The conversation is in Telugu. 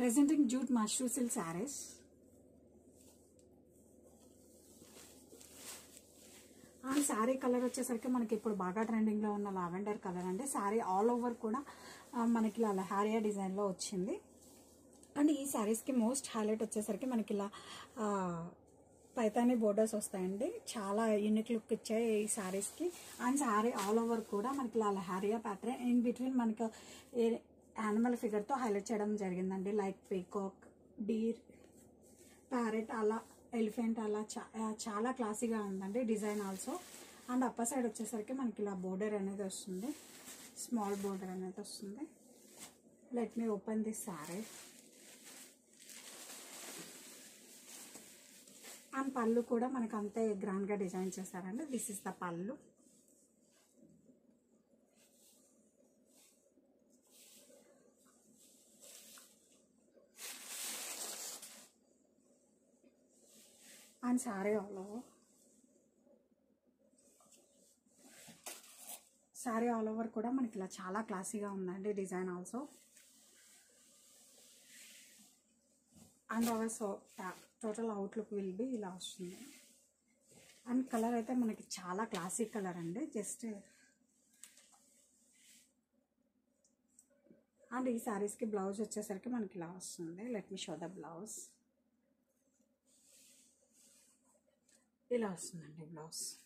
presenting jute mashru silk saris ఆ శారీ కలర్ వచ్చేసరికి మనకి ఇప్పుడు బాగా ట్రెండింగ్లో ఉన్న లావెండర్ కలర్ అండి శారీ ఆల్ ఓవర్ కూడా ఆ, మనకి ఇలా లహారియా డిజైన్లో వచ్చింది అండ్ ఈ శారీస్కి మోస్ట్ హైలైట్ వచ్చేసరికి మనకి ఇలా ఆ, పైతానీ బోర్డర్స్ వస్తాయండి చాలా యూనిక్ లుక్ ఇచ్చాయి ఈ శారీస్కి అండ్ శారీ ఆల్ ఓవర్ కూడా మనకి ఇలా లహారియా ప్యాటర్న్ ఇన్ బిట్వీన్ మనకి యానిమల్ ఫిగర్తో హైలైట్ చేయడం జరిగిందండి లైక్ పీకాక్ డీర్ ప్యారెట్ అలా ఎలిఫెంట్ అలా చా ఆ, చాలా క్లాసీగా ఉందండి design also and upper side వచ్చేసరికి మనకి ఇలా బోర్డర్ అనేది వస్తుంది స్మాల్ బోర్డర్ అనేది వస్తుంది let me open this sari and pallu కూడా మనకు అంతే గ్రాండ్గా డిజైన్ చేశారండి this is the pallu and sari all over sari all over కూడా మనకి ఇలా చాలా క్లాసీగా ఉందండి design also and our so total outlook will be ఇలా వస్తుంది అండ్ కలర్ అయితే మనకి చాలా క్లాసిక్ కలర్ అండి జస్ట్ అండ్ ఈ శారీస్కి బ్లౌజ్ వచ్చేసరికి మనకి ఇలా వస్తుంది let me show the blouse ఇలా వస్తుందండి బ్లౌజ్